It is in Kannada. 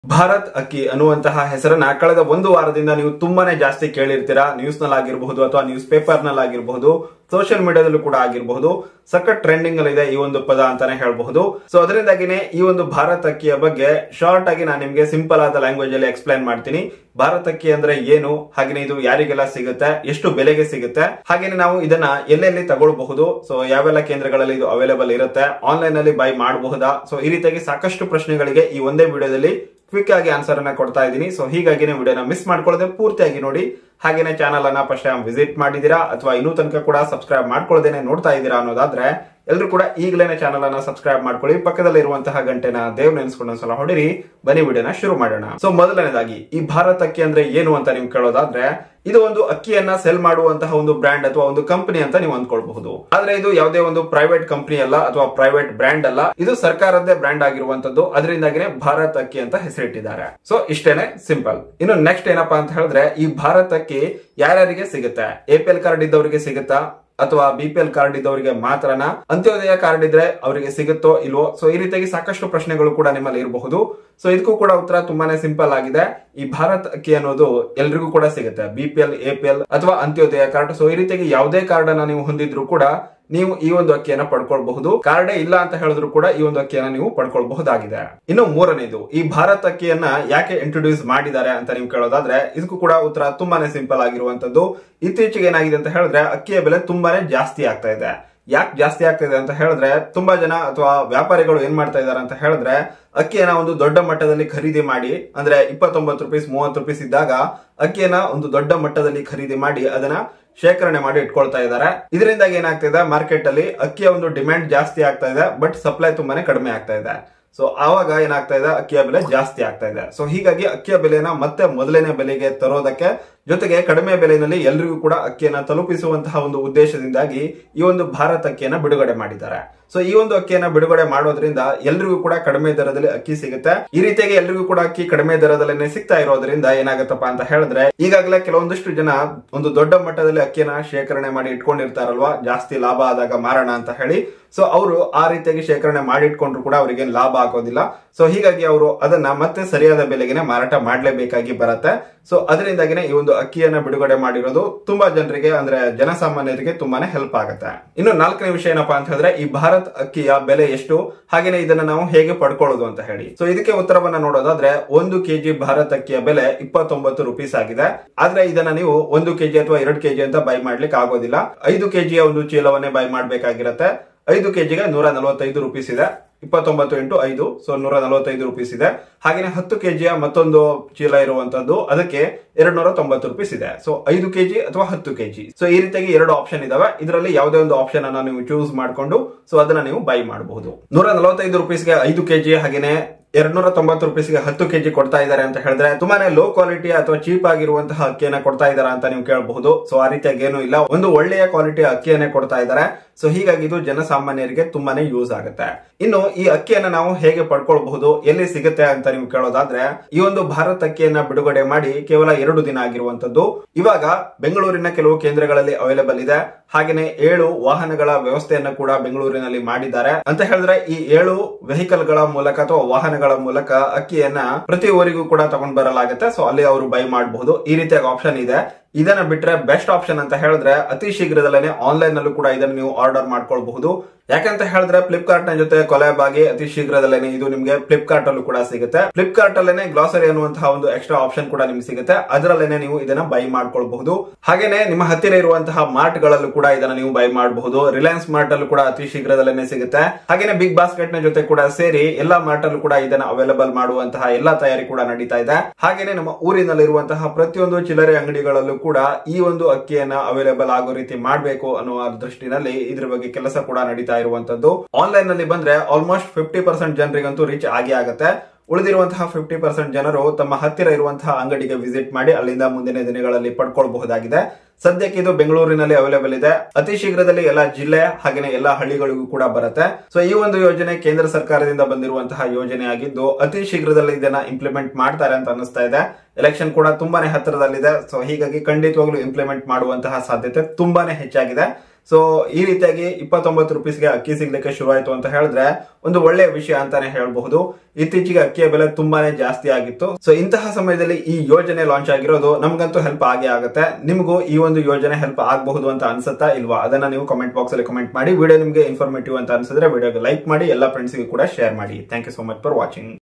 ಭಾರತ್ ಅಕ್ಕಿ ಅನ್ನುವಂತಹ ಹೆಸರನ್ನ ಕಳೆದ ಒಂದು ವಾರದಿಂದ ನೀವು ತುಂಬಾನೇ ಜಾಸ್ತಿ ಕೇಳಿರ್ತೀರಾ ನ್ಯೂಸ್ ನಲ್ಲಿ ಆಗಿರಬಹುದು ಅಥವಾ ನ್ಯೂಸ್ ಪೇಪರ್ ನಲ್ಲಿ ಆಗಿರಬಹುದು ಸೋಷಿಯಲ್ ಮೀಡಿಯಾದಲ್ಲೂ ಕೂಡ ಆಗಿರಬಹುದು ಸಖತ್ ಟ್ರೆಂಡಿಂಗ್ ಅಲ್ಲಿ ಇದೆ ಈ ಒಂದು ಪದ ಅಂತಾನೆ ಹೇಳಬಹುದು ಸೊ ಅದರಿಂದಾಗಿನೇ ಈ ಒಂದು ಭಾರತ್ ಅಕ್ಕಿಯ ಬಗ್ಗೆ ಶಾರ್ಟ್ ಆಗಿ ನಾನು ನಿಮ್ಗೆ ಸಿಂಪಲ್ ಆದ ಲ್ಯಾಂಗ್ವೇಜ್ ಅಲ್ಲಿ ಎಕ್ಸ್ಪ್ಲೈನ್ ಮಾಡ್ತೀನಿ ಭಾರತ್ ಅಕ್ಕಿ ಅಂದ್ರೆ ಏನು ಹಾಗೇನೆ ಇದು ಯಾರಿಗೆಲ್ಲ ಸಿಗುತ್ತೆ ಎಷ್ಟು ಬೆಲೆಗೆ ಸಿಗುತ್ತೆ ಹಾಗೇನೆ ನಾವು ಇದನ್ನ ಎಲ್ಲೆಲ್ಲಿ ತಗೊಳ್ಬಹುದು ಸೊ ಯಾವೆಲ್ಲ ಕೇಂದ್ರಗಳಲ್ಲಿ ಇದು ಅವೈಲೇಬಲ್ ಇರುತ್ತೆ ಆನ್ಲೈನ್ ಅಲ್ಲಿ ಬೈ ಮಾಡಬಹುದಾ ಸೊ ಈ ರೀತಿಯಾಗಿ ಸಾಕಷ್ಟು ಪ್ರಶ್ನೆಗಳಿಗೆ ಈ ಒಂದೇ ವಿಡಿಯೋದಲ್ಲಿ ಕ್ವಿಕ್ ಆಗಿ ಆನ್ಸರ್ ಅನ್ನ ಕೊಡ್ತಾ ಇದ್ದೀನಿ ಸೊ ಹೀಗಾಗಿನೇ ವಿಡಿಯೋನ ಮಿಸ್ ಮಾಡ್ಕೊಳ್ಳದೆ ಪೂರ್ತಿಯಾಗಿ ನೋಡಿ ಹಾಗೇನೆ ಚಾನಲ್ ಅನ್ನ ಫಸ್ಟ್ ಟೈಮ್ ವಿಸಿಟ್ ಮಾಡಿದೀರಾ ಅಥವಾ ಇನ್ನೂ ತನಕ ಕೂಡ ಸಬ್ಸ್ಕ್ರೈಬ್ ಮಾಡ್ಕೊಳ್ಳದೇನೆ ನೋಡ್ತಾ ಇದ್ದೀರಾ ಅನ್ನೋದಾದ್ರೆ ಎಲ್ಲರೂ ಕೂಡ ಈಗಲೇ ಚಾನಲ್ ಅನ್ನ ಸಬ್ಸ್ಕ್ರೈಬ್ ಮಾಡ್ಕೊಳ್ಳಿ ಪಕ್ಕದಲ್ಲಿ ಇರುವಂತಹ ಗಂಟೆನ ದೇವ್ ನೆನೆಸ್ಕೊಂಡು ಒಂದ್ಸಲ ಹೊಡಿರಿ ಬನ್ನಿ ವಿಡಿಯೋನ ಶುರು ಮಾಡೋಣ ಸೊ ಮೊದಲನೇದಾಗಿ ಈ ಭಾರತ್ ಅಕ್ಕಿ ಅಂದ್ರೆ ಏನು ಅಂತ ನಿಮ್ಗೆ ಕೇಳೋದಾದ್ರೆ ಇದು ಒಂದು ಅಕ್ಕಿಯನ್ನ ಸೆಲ್ ಮಾಡುವಂತಹ ಒಂದು ಬ್ರ್ಯಾಂಡ್ ಅಥವಾ ಒಂದು ಕಂಪನಿ ಅಂತ ನೀವು ಅಂದ್ಕೊಳ್ಬಹುದು ಆದ್ರೆ ಇದು ಯಾವುದೇ ಒಂದು ಪ್ರೈವೇಟ್ ಕಂಪನಿ ಅಲ್ಲ ಅಥವಾ ಪ್ರೈವೇಟ್ ಬ್ರ್ಯಾಂಡ್ ಅಲ್ಲ ಇದು ಸರ್ಕಾರದ್ದೇ ಬ್ರ್ಯಾಂಡ್ ಆಗಿರುವಂತದ್ದು ಅದರಿಂದಾಗಿನೇ ಭಾರತ್ ಅಕ್ಕಿ ಅಂತ ಹೆಸರಿಟ್ಟಿದ್ದಾರೆ ಸೊ ಇಷ್ಟೇನೆ ಸಿಂಪಲ್ ಇನ್ನು ನೆಕ್ಸ್ಟ್ ಏನಪ್ಪಾ ಅಂತ ಹೇಳಿದ್ರೆ ಈ ಭಾರತ್ ಅಕ್ಕಿ ಯಾರ್ಯಾರಿಗೆ ಸಿಗುತ್ತೆ ಎ ಪಿ ಎಲ್ ಕಾರ್ಡ್ ಇದ್ದವರಿಗೆ ಸಿಗುತ್ತಾ ಅಥವಾ ಬಿ ಪಿ ಎಲ್ ಕಾರ್ಡ್ ಇದ್ದವರಿಗೆ ಮಾತ್ರನ ಅಂತ್ಯೋದಯ ಕಾರ್ಡ್ ಇದ್ರೆ ಅವರಿಗೆ ಸಿಗುತ್ತೋ ಇಲ್ವೋ ಸೊ ಈ ರೀತಿಯಾಗಿ ಸಾಕಷ್ಟು ಪ್ರಶ್ನೆಗಳು ಕೂಡ ನಿಮ್ಮಲ್ಲಿ ಇರಬಹುದು ಸೊ ಇದಕ್ಕೂ ಕೂಡ ಉತ್ತರ ತುಂಬಾನೇ ಸಿಂಪಲ್ ಆಗಿದೆ ಈ ಭಾರತ್ ಅಕ್ಕಿ ಅನ್ನೋದು ಎಲ್ರಿಗೂ ಕೂಡ ಸಿಗುತ್ತೆ B P L A P L ಅಥವಾ ಅಂತ್ಯೋದಯ ಕಾರ್ಡ್ ಸೊ ಈ ರೀತಿಯಾಗಿ ಯಾವುದೇ ಕಾರ್ಡ್ ಅನ್ನ ನೀವು ಹೊಂದಿದ್ರು ಕೂಡ ನೀವು ಈ ಒಂದು ಅಕ್ಕಿಯನ್ನ ಪಡ್ಕೊಳ್ಬಹುದು ಕಾರ್ಡೇ ಇಲ್ಲ ಅಂತ ಹೇಳಿದ್ರು ಕೂಡ ಈ ಒಂದು ಅಕ್ಕಿಯನ್ನ ನೀವು ಪಡ್ಕೊಳ್ಬಹುದಾಗಿದೆ ಇನ್ನು ಮೂರನೇದು ಈ ಭಾರತ್ ಅಕ್ಕಿಯನ್ನ ಯಾಕೆ ಇಂಟ್ರೊಡ್ಯೂಸ್ ಮಾಡಿದ್ದಾರೆ ಅಂತ ನೀವು ಕೇಳೋದಾದ್ರೆ ಇದಕ್ಕೂ ಕೂಡ ಉತ್ತರ ತುಂಬಾನೇ ಸಿಂಪಲ್ ಆಗಿರುವಂತದ್ದು ಇತ್ತೀಚೆಗೆ ಏನಾಗಿದೆ ಅಂತ ಹೇಳಿದ್ರೆ ಅಕ್ಕಿಯ ಬೆಲೆ ತುಂಬಾನೇ ಜಾಸ್ತಿ ಆಗ್ತಾ ಇದೆ ಯಾಕೆ ಜಾಸ್ತಿ ಆಗ್ತಾ ಇದೆ ಅಂತ ಹೇಳಿದ್ರೆ ತುಂಬಾ ಜನ ಅಥವಾ ವ್ಯಾಪಾರಿಗಳು ಏನ್ ಮಾಡ್ತಾ ಇದಾರೆ ಅಂತ ಹೇಳಿದ್ರೆ ಅಕ್ಕಿಯನ್ನ ಒಂದು ದೊಡ್ಡ ಮಟ್ಟದಲ್ಲಿ ಖರೀದಿ ಮಾಡಿ ಅಂದ್ರೆ ಇಪ್ಪತ್ತೊಂಬತ್ತು ರುಪೀಸ್ ಮೂವತ್ತು ರುಪೀಸ್ ಇದ್ದಾಗ ಅಕ್ಕಿಯನ್ನ ಒಂದು ದೊಡ್ಡ ಮಟ್ಟದಲ್ಲಿ ಖರೀದಿ ಮಾಡಿ ಅದನ್ನ ಶೇಖರಣೆ ಮಾಡಿ ಇಟ್ಕೊಳ್ತಾ ಇದ್ದಾರೆ ಇದರಿಂದಾಗಿ ಏನಾಗ್ತಿದೆ ಮಾರ್ಕೆಟ್ ಅಲ್ಲಿ ಅಕ್ಕಿಯ ಒಂದು ಡಿಮ್ಯಾಂಡ್ ಜಾಸ್ತಿ ಆಗ್ತಾ ಇದೆ ಬಟ್ ಸಪ್ಲೈ ತುಂಬಾನೇ ಕಡಿಮೆ ಆಗ್ತಾ ಇದೆ ಸೊ ಆವಾಗ ಏನಾಗ್ತಾ ಇದೆ ಅಕ್ಕಿಯ ಬೆಲೆ ಜಾಸ್ತಿ ಆಗ್ತಾ ಇದೆ ಸೊ ಹೀಗಾಗಿ ಅಕ್ಕಿಯ ಬೆಲೆನ ಮತ್ತೆ ಮೊದಲನೇ ಬೆಲೆಗೆ ತರೋದಕ್ಕೆ ಜೊತೆಗೆ ಕಡಿಮೆ ಬೆಲೆಯಲ್ಲಿ ಎಲ್ರಿಗೂ ಕೂಡ ಅಕ್ಕಿಯನ್ನ ತಲುಪಿಸುವಂತಹ ಒಂದು ಉದ್ದೇಶದಿಂದಾಗಿ ಈ ಒಂದು ಭಾರತ್ ಅಕ್ಕಿಯನ್ನ ಬಿಡುಗಡೆ ಮಾಡಿದ್ದಾರೆ ಸೊ ಈ ಒಂದು ಅಕ್ಕಿಯನ್ನ ಬಿಡುಗಡೆ ಮಾಡೋದ್ರಿಂದ ಎಲ್ರಿಗೂ ಕೂಡ ಕಡಿಮೆ ದರದಲ್ಲಿ ಅಕ್ಕಿ ಸಿಗುತ್ತೆ ಈ ರೀತಿಯಾಗಿ ಎಲ್ರಿಗೂ ಕೂಡ ಅಕ್ಕಿ ಕಡಿಮೆ ದರದಲ್ಲೇ ಸಿಗ್ತಾ ಇರೋದ್ರಿಂದ ಏನಾಗತ್ತಪ್ಪ ಅಂತ ಹೇಳಿದ್ರೆ ಈಗಾಗಲೇ ಕೆಲವೊಂದಿಷ್ಟು ಜನ ಒಂದು ದೊಡ್ಡ ಮಟ್ಟದಲ್ಲಿ ಅಕ್ಕಿಯನ್ನ ಶೇಖರಣೆ ಮಾಡಿ ಇಟ್ಕೊಂಡಿರ್ತಾರಲ್ವಾ ಜಾಸ್ತಿ ಲಾಭ ಆದಾಗ ಮಾರೋಣ ಅಂತ ಹೇಳಿ ಸೊ ಅವರು ಆ ರೀತಿಯಾಗಿ ಶೇಖರಣೆ ಮಾಡಿಟ್ಕೊಂಡ್ರು ಕೂಡ ಅವರಿಗೆ ಲಾಭ ಆಗೋದಿಲ್ಲ ಸೊ ಹೀಗಾಗಿ ಅವರು ಅದನ್ನ ಮತ್ತೆ ಸರಿಯಾದ ಬೆಲೆಗೆ ಮಾರಾಟ ಮಾಡಲೇಬೇಕಾಗಿ ಬರುತ್ತೆ ಸೊ ಅದರಿಂದಾಗಿನೇ ಈ ಒಂದು ಅಕ್ಕಿಯನ್ನ ಬಿಡುಗಡೆ ಮಾಡಿರೋದು ತುಂಬಾ ಜನರಿಗೆ ಅಂದ್ರೆ ಜನಸಾಮಾನ್ಯರಿಗೆ ತುಂಬಾನೇ ಹೆಲ್ಪ್ ಆಗುತ್ತೆ ಇನ್ನು ನಾಲ್ಕನೇ ವಿಷಯ ಏನಪ್ಪಾ ಅಂತ ಹೇಳಿದ್ರೆ ಈ ಭಾರತ್ ಅಕ್ಕಿಯ ಬೆಲೆ ಎಷ್ಟು ಹಾಗೇನೆ ಇದನ್ನ ನಾವು ಹೇಗೆ ಪಡ್ಕೊಳ್ಳೋದು ಅಂತ ಹೇಳಿ ಸೊ ಇದಕ್ಕೆ ಉತ್ತರವನ್ನ ನೋಡೋದಾದ್ರೆ ಒಂದು ಕೆಜಿ ಭಾರತ್ ಅಕ್ಕಿಯ ಬೆಲೆ ಇಪ್ಪತ್ತೊಂಬತ್ತು ರುಪೀಸ್ ಆಗಿದೆ ಆದ್ರೆ ಇದನ್ನ ನೀವು ಒಂದು ಕೆಜಿ ಅಥವಾ ಎರಡು ಕೆಜಿ ಅಂತ ಬೈ ಮಾಡ್ಲಿಕ್ಕೆ ಆಗೋದಿಲ್ಲ ಐದು ಕೆಜಿಯ ಒಂದು ಚೀಲವನ್ನೇ ಬೈ ಮಾಡ್ಬೇಕಾಗಿರತ್ತೆ ಐದು ಕೆಜಿಗೆ ನೂರ ನಲವತ್ತೈದು ರುಪೀಸ್ ಇದೆ ಇಪ್ಪತ್ತೊಂಬತ್ತು ಇಂಟು ಐದು ಸೊ ನೂರ ನಲವತ್ತೈದು ರುಪೀಸ್ ಇದೆ ಹಾಗೆಯೇ ಹತ್ತು ಕೆಜಿಯ ಮತ್ತೊಂದು ಚೀಲ ಇರುವಂತದ್ದು ಅದಕ್ಕೆ ಎರಡ್ ನೂರ ತೊಂಬತ್ತು ರುಪೀಸ್ ಇದೆ ಸೊ ಐದು ಕೆಜಿ ಅಥವಾ ಹತ್ತು ಕೆಜಿ ಸೊ ಈ ರೀತಿಯಾಗಿ ಎರಡು ಆಪ್ಷನ್ ಇದಾವೆ ಇದರಲ್ಲಿ ಯಾವುದೇ ಒಂದು ಆಪ್ಷನ್ ಅನ್ನ ನೀವು ಚೂಸ್ ಮಾಡಿಕೊಂಡು ಸೊ ಅದನ್ನ ನೀವು ಬೈ ಮಾಡಬಹುದು ನೂರ ನಲವತ್ತೈದು ರುಪೀಸ್ಗೆ ಐದು ಕೆಜಿ ಹಾಗೇನೆ ಎರಡ್ ನೂರ ತೊಂಬತ್ತು ರುಪೀಸ್ಗೆ ಹತ್ತು ಕೆಜಿ ಕೊಡ್ತಾ ಇದ್ದಾರೆ ಅಂತ ಹೇಳಿದ್ರೆ ತುಂಬಾನೇ ಲೋ ಕ್ವಾಲಿಟಿ ಅಥವಾ ಚೀಪ್ ಆಗಿರುವಂತಹ ಅಕ್ಕಿಯನ್ನ ಕೊಡ್ತಾ ಇದಾರ ಅಂತ ನೀವು ಕೇಳಬಹುದು ಸೊ ಆ ರೀತಿಯಾಗಿ ಏನೂ ಇಲ್ಲ ಒಂದು ಒಳ್ಳೆಯ ಕ್ವಾಲಿಟಿ ಅಕ್ಕಿಯನ್ನೇ ಕೊಡ್ತಾ ಇದ್ದಾರೆ ಸೊ ಹೀಗಾಗಿ ಇದು ಜನಸಾಮಾನ್ಯರಿಗೆ ತುಂಬಾನೇ ಯೂಸ್ ಆಗುತ್ತೆ ಇನ್ನು ಈ ಅಕ್ಕಿಯನ್ನ ನಾವು ಹೇಗೆ ಪಡ್ಕೊಳ್ಬಹುದು ಎಲ್ಲಿ ಸಿಗುತ್ತೆ ಅಂತ ನೀವು ಕೇಳೋದಾದ್ರೆ ಈ ಒಂದು ಭಾರತ್ ಅಕ್ಕಿಯನ್ನ ಬಿಡುಗಡೆ ಮಾಡಿ ಕೇವಲ ಎರಡು ದಿನ ಆಗಿರುವಂತದ್ದು ಇವಾಗ ಬೆಂಗಳೂರಿನ ಕೆಲವು ಕೇಂದ್ರಗಳಲ್ಲಿ ಅವೈಲೇಬಲ್ ಇದೆ ಹಾಗೇನೆ ಏಳು ವಾಹನಗಳ ವ್ಯವಸ್ಥೆಯನ್ನ ಕೂಡ ಬೆಂಗಳೂರಿನಲ್ಲಿ ಮಾಡಿದ್ದಾರೆ ಅಂತ ಹೇಳಿದ್ರೆ ಈ ಏಳು ವೆಹಿಕಲ್ ಗಳ ಮೂಲಕ ಅಥವಾ ವಾಹನಗಳ ಮೂಲಕ ಅಕ್ಕಿಯನ್ನ ಪ್ರತಿ ಊರಿಗೂ ಕೂಡ ತಗೊಂಡ್ ಬರಲಾಗುತ್ತೆ ಸೊ ಅಲ್ಲಿ ಅವರು ಬೈ ಮಾಡಬಹುದು ಈ ರೀತಿಯಾಗಿ ಆಪ್ಷನ್ ಇದೆ ಇದನ್ನ ಬಿಟ್ರೆ ಬೆಸ್ಟ್ ಆಪ್ಷನ್ ಅಂತ ಹೇಳಿದ್ರೆ ಅತಿ ಶೀಘ್ರದಲ್ಲೇ ಆನ್ಲೈನ್ ನಲ್ಲೂ ಕೂಡ ಇದನ್ನು ನೀವು ಆರ್ಡರ್ ಮಾಡ್ಕೊಳ್ಬಹುದು ಯಾಕಂತ ಹೇಳಿದ್ರೆ ಫ್ಲಿಪ್ಕಾರ್ಟ್ ನ ಜೊತೆ ಕೊಲೆಬ್ ಆಗಿ ಅತಿ ಶೀಘ್ರದಲ್ಲೇನೆ ಇದು ನಿಮ್ಗೆ ಫ್ಲಿಪ್ಕಾರ್ಟ್ ಅಲ್ಲೂ ಕೂಡ ಸಿಗುತ್ತೆ ಫ್ಲಿಪ್ಕಾರ್ಟ್ ಅಲ್ಲೇನೆ ಗ್ಲಾಸರಿ ಅನ್ನುವಂತಹ ಒಂದು ಎಕ್ಸ್ಟ್ರಾ ಆಪ್ಷನ್ ಕೂಡ ನಿಮ್ಗೆ ಸಿಗುತ್ತೆ ಅದರಲ್ಲೇನೆ ನೀವು ಇದನ್ನ ಬೈ ಮಾಡ್ಕೊಳ್ಬಹುದು ಹಾಗೇನೆ ನಿಮ್ಮ ಹತ್ತಿರ ಇರುವಂತಹ ಮಾರ್ಟ್ ಗಳಲ್ಲೂ ಕೂಡ ಇದನ್ನ ನೀವು ಬೈ ಮಾಡಬಹುದು ರಿಲಯನ್ಸ್ ಮಾರ್ಟ್ ಅಲ್ಲೂ ಕೂಡ ಅತಿ ಶೀಘ್ರದಲ್ಲೇನೆ ಸಿಗುತ್ತೆ ಹಾಗೇನೆ ಬಿಗ್ ಬಾಸ್ಕೆಟ್ ನ ಜೊತೆ ಕೂಡ ಸೇರಿ ಎಲ್ಲಾ ಮಾರ್ಟ್ ಅಲ್ಲೂ ಕೂಡ ಇದನ್ನ ಅವೈಲೇಬಲ್ ಮಾಡುವಂತಹ ಎಲ್ಲಾ ತಯಾರಿ ಕೂಡ ನಡೀತಾ ಇದೆ ಹಾಗೇನೆ ನಮ್ಮ ಊರಿನಲ್ಲಿರುವಂತಹ ಪ್ರತಿಯೊಂದು ಚಿಲ್ಲರೆ ಅಂಗಡಿಗಳಲ್ಲೂ ಕೂಡ ಈ ಒಂದು ಅಕ್ಕಿಯನ್ನ ಅವೈಲೇಬಲ್ ಆಗೋ ರೀತಿ ಮಾಡಬೇಕು ಅನ್ನುವ ದೃಷ್ಟಿನಲ್ಲಿ ಇದ್ರ ಬಗ್ಗೆ ಕೆಲಸ ಕೂಡ ನಡೀತಾ ಇರುವಂತದ್ದು ಆನ್ಲೈನ್ ನಲ್ಲಿ ಬಂದ್ರೆ ಆಲ್ಮೋಸ್ಟ್ ಫಿಫ್ಟಿ ಪರ್ಸೆಂಟ್ ಜನರಿಗಂತೂ ರೀಚ್ ಆಗಿ ಆಗುತ್ತೆ ಉಳಿದಿರುವಂತಹ ಫಿಫ್ಟಿ ಪರ್ಸೆಂಟ್ ಜನರು ತಮ್ಮ ಹತ್ತಿರ ಇರುವಂತಹ ಅಂಗಡಿಗೆ ವಿಸಿಟ್ ಮಾಡಿ ಅಲ್ಲಿಂದ ಮುಂದಿನ ದಿನಗಳಲ್ಲಿ ಪಡ್ಕೊಳ್ಬಹುದಾಗಿದೆ ಸದ್ಯಕ್ಕೆ ಇದು ಬೆಂಗಳೂರಿನಲ್ಲಿ ಅವೈಲೇಬಲ್ ಇದೆ ಅತಿ ಶೀಘ್ರದಲ್ಲಿ ಎಲ್ಲ ಜಿಲ್ಲೆ ಹಾಗೆಯೇ ಎಲ್ಲ ಹಳ್ಳಿಗಳಿಗೂ ಕೂಡ ಬರುತ್ತೆ ಸೊ ಈ ಒಂದು ಯೋಜನೆ ಕೇಂದ್ರ ಸರ್ಕಾರದಿಂದ ಬಂದಿರುವಂತಹ ಯೋಜನೆ ಆಗಿದ್ದು ಅತಿ ಶೀಘ್ರದಲ್ಲಿ ಇದನ್ನ ಇಂಪ್ಲಿಮೆಂಟ್ ಮಾಡ್ತಾರೆ ಅಂತ ಅನಿಸ್ತಾ ಇದೆ ಎಲೆಕ್ಷನ್ ಕೂಡ ತುಂಬಾನೇ ಹತ್ತಿರದಲ್ಲಿದೆ ಸೊ ಹೀಗಾಗಿ ಖಂಡಿತವಾಗ್ಲೂ ಇಂಪ್ಲಿಮೆಂಟ್ ಮಾಡುವಂತಹ ಸಾಧ್ಯತೆ ತುಂಬಾನೇ ಹೆಚ್ಚಾಗಿದೆ ಸೊ ಈ ರೀತಿಯಾಗಿ ಇಪ್ಪತ್ತೊಂಬತ್ತು ರುಪೀಸ್ಗೆ ಅಕ್ಕಿ ಸಿಗ್ಲಿಕ್ಕೆ ಶುರುವಾಯಿತು ಅಂತ ಹೇಳಿದ್ರೆ ಒಂದು ಒಳ್ಳೆಯ ವಿಷಯ ಅಂತಾನೆ ಹೇಳಬಹುದು ಇತ್ತೀಚೆಗೆ ಅಕ್ಕಿಯ ಬೆಲೆ ತುಂಬಾನೇ ಜಾಸ್ತಿ ಆಗಿತ್ತು ಸೊ ಇಂತಹ ಸಮಯದಲ್ಲಿ ಈ ಯೋಜನೆ ಲಾಂಚ್ ಆಗಿರೋದು ನಮ್ಗಂತೂ ಹೆಲ್ಪ್ ಆಗೇ ಆಗುತ್ತೆ ನಿಮಗೂ ಈ ಒಂದು ಯೋಜನೆ ಹೆಲ್ಪ್ ಆಗಬಹುದು ಅಂತ ಅನ್ಸುತ್ತಾ ಇಲ್ವಾ ಅದನ್ನ ನೀವು ಕಮೆಂಟ್ ಬಾಕ್ಸ್ ಅಲ್ಲಿ ಕಮೆಂಟ್ ಮಾಡಿ ವಿಡಿಯೋ ನಿಮಗೆ ಇನ್ಫಾರ್ಮೇಟಿವ್ ಅಂತ ಅನ್ಸಿದ್ರೆ ವಿಡಿಯೋಗೆ ಲೈಕ್ ಮಾಡಿ ಎಲ್ಲ ಫ್ರೆಂಡ್ಸ್ಗೆ ಕೂಡ ಶೇರ್ ಮಾಡಿ thank you so much for watching